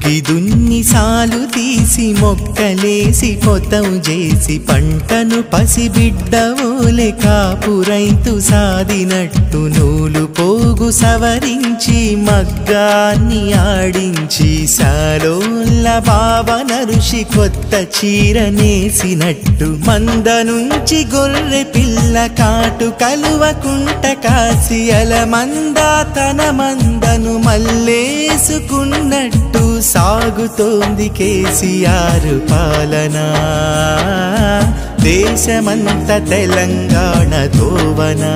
దుక్కి దున్ని సాలు తీసి మొక్కలేసి పొతం చేసి పంటను పసిబిడ్డవోలే కాపు రైతు సాదినట్టు నూలు పోగు సవరించి మగ్గాన్ని ఆడించి సాలోల్ల భావన ఋషి కొత్త చీర నేసినట్టు మంద నుంచి గొర్రె పిల్ల కాటు కలువకుంట కాసి అల మంద తన మందను మల్లేసుకున్నట్టు సాగుతోంది కేసీఆర్ పాలన దేశమంత తెలంగాణ తోవనా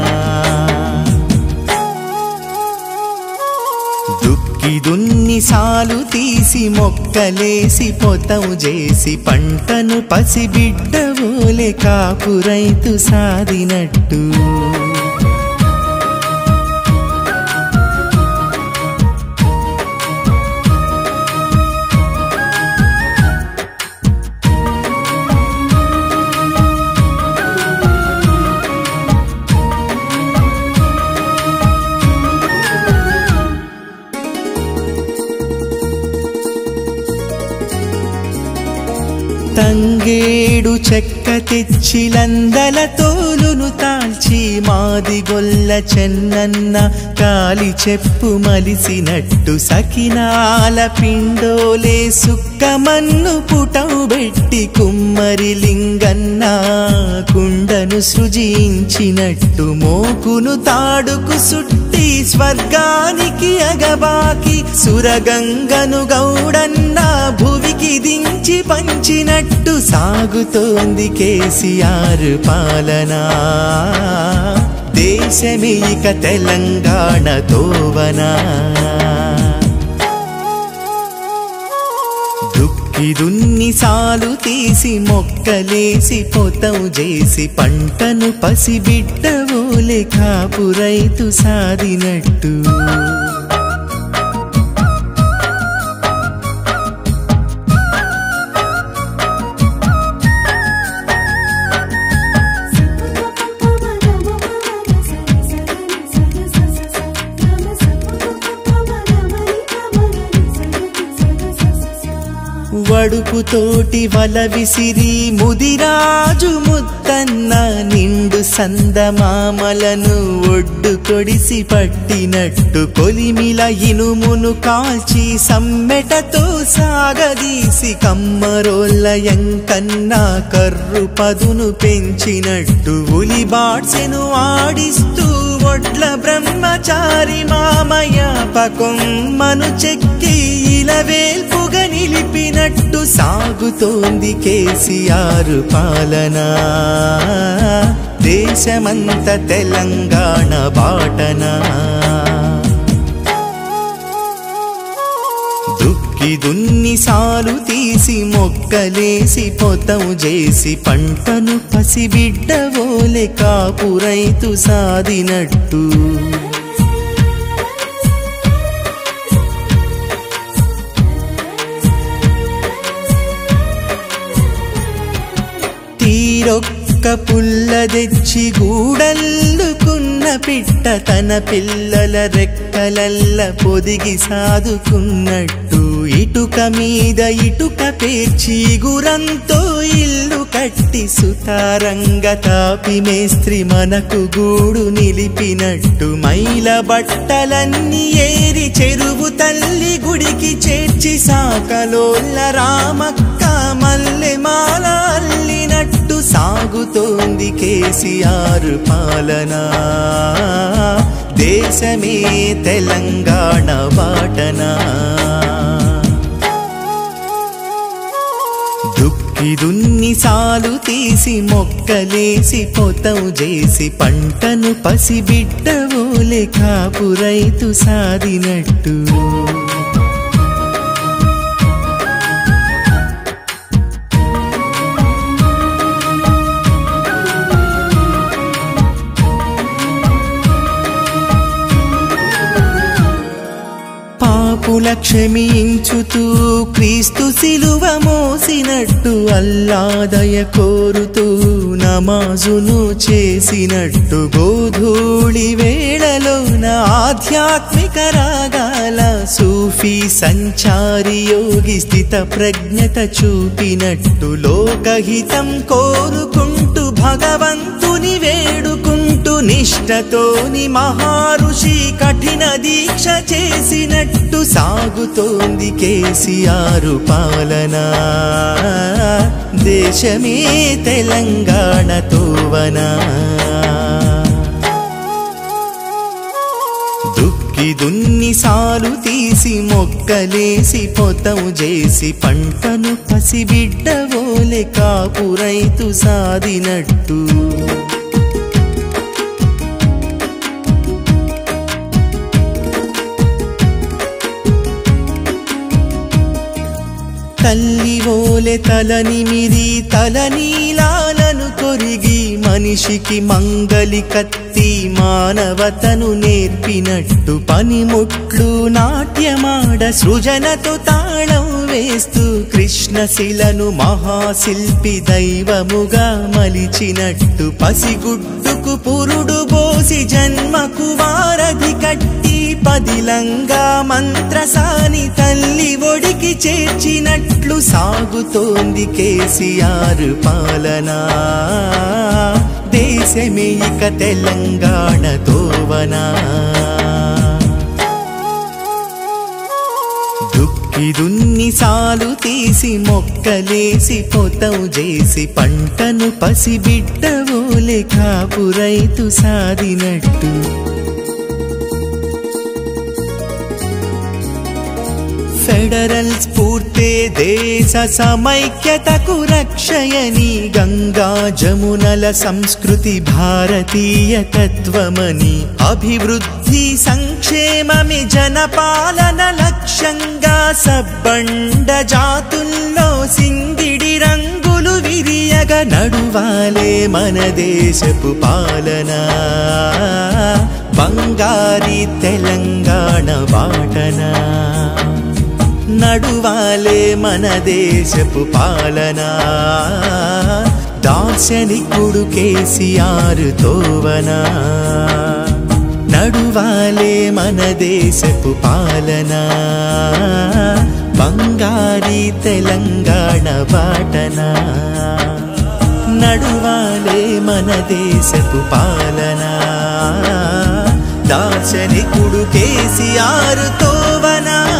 దుక్కి దున్ని సాలు తీసి మొక్కలేసి పొతం చేసి పంటను పసిబిడ్డవోలే కాపు రైతు సాదినట్టు తంగేడు చెక్క తెచ్చి లందల తోలును తాల్చి మాది గొల్ల చెన్నన్న కాలి చెప్పు మలిసినట్టు సకినాల పిండోలే సుక్కమన్ను పుటవు పెట్టి కుమ్మరి లింగన్న కుండను సృజించినట్టు మోకును తాడుకు సుట్టి స్వర్గానికి అగబాకి సురగంగను గౌడన్న భువికి దించి పంచినట్టు సాగుతోంది కేసీఆర్ పాలన దేశమే ఇక తెలంగాణ తోవనా దుక్కి దున్ని సాలు తీసి మొక్కలేసి పొతం చేసి పంటను పసిబిడ్డవోలే కాపు రైతు సాదినట్టు వడుపుతోటి వల విసిరి ముదిరాజు ముత్తన్న నిండు సందమామలను ఒడ్డు కొడిసి పట్టినట్టు కొలిమిల ఇనుమును కాల్చి సమ్మెటతో సాగదీసి కమ్మరోళ్ళ ఎంకన్నా కర్రు పదును పెంచినట్టు ఉలి బాడ్సెను ఆడిస్తూ ఒడ్ల బ్రహ్మచారి మామయ్య పకొమ్మను చెక్కి ఇలవేల్పుగా నిలిపినట్టు సాగుతోంది కేసీఆర్ పాలన దేశమంత తెలంగాణ బాటనా దుక్కి దున్ని సాలు తీసి మొక్కలేసి పొతం చేసి పంటను పసిబిడ్డవోలే కాపు రైతు సాదినట్టు తీరొక్క పుల్ల తెచ్చి గూడల్లుకున్న పిట్ట తన పిల్లల రెక్కలల్ల పొదిగి సాదుకున్నట్టు ఇటుక మీద ఇటుక పేర్చి గురంతో ఇల్లు కట్టి సుతారంగ తాపి మేస్త్రి మనకు గూడు నిలిపినట్టు మైల బట్టలన్నీ ఏరి చెరువు తల్లి గుడికి చేర్చి సాకలోల్ల రామక్క మల్లె మాల అల్లినట్టు సాగుతోంది కేసీఆర్ పాలన దేశమే తెలంగాణ బాటనా దుక్కి దున్ని సాలు తీసి మొక్కలేసి పొతం చేసి పంటను పసిబిడ్డవోలే కాపు రైతు సాదినట్టు పాప పాపుల క్షమించుతూ క్రీస్తు సిలువ మోసినట్టు అల్లాదయ కోరుతూ నమాజును చేసినట్టు గోధూళి వేళలోన ఆధ్యాత్మిక రాగాల సూఫీ సంచారి యోగి స్థిత ప్రజ్ఞత చూపినట్టు లోకహితం కోరుకుంటూ భగవంతుని వేడుకుంటూ నిష్టతోని మహారుషి కఠిన దీక్ష చేసినట్టు సాగుతోంది కేసీఆర్ పాలన దేశమే తెలంగాణ తోవనా దుక్కి దున్ని సాలు తీసి మొక్కలేసి పొతం చేసి పంటను పసిబిడ్డవోలె కాపు రైతు సాదినట్టు తల్లి ఓలె తలనిమిరి తలనీలాలను కొరిగి మనిషికి మంగలి కత్తి మానవతను నేర్పినట్టు పనిముట్లు నాట్యమాడ సృజనతో తాళం వేస్తూ కృష్ణశిలను మహాశిల్పి దైవముగా మలిచినట్టు పసిగుడ్డుకు పురుడు పోసి జన్మకు వారధి కట్టి పదిలంగా మంత్రసాని తల్లి ఒడికి చేర్చినట్లు సాగుతోంది కేసీఆర్ పాలన దేశమే ఇక తెలంగాణ తోవనా దుక్కి దున్ని సాలు తీసి మొక్కలేసి పొతం చేసి పంటను పసిబిడ్డవోలె కాపు రైతు సాదినట్టు ఫెడరల్ స్ఫూర్తే దేశ సమైక్యతకు రక్షయని గంగా జమునల సంస్కృతి భారతీయ తత్వమని అభివృద్ధి సంక్షేమమి జనపాలన లక్ష్యంగా సబ్బండ జాతుల్లో సింగిడి రంగులు విరియగ నడువాలే మన దేశపు పాలన బంగారి తెలంగాణ బాటనా నడువాలే మన దేశపు పాలన దార్శనికుడు కేసీఆర్ తోవనా నడువాలే మన దేశపు పాలన బంగారి తెలంగాణ బాటనా నడువాలే మన దేశపు పాలన దార్శనికుడు కేసీఆర్ తోవనా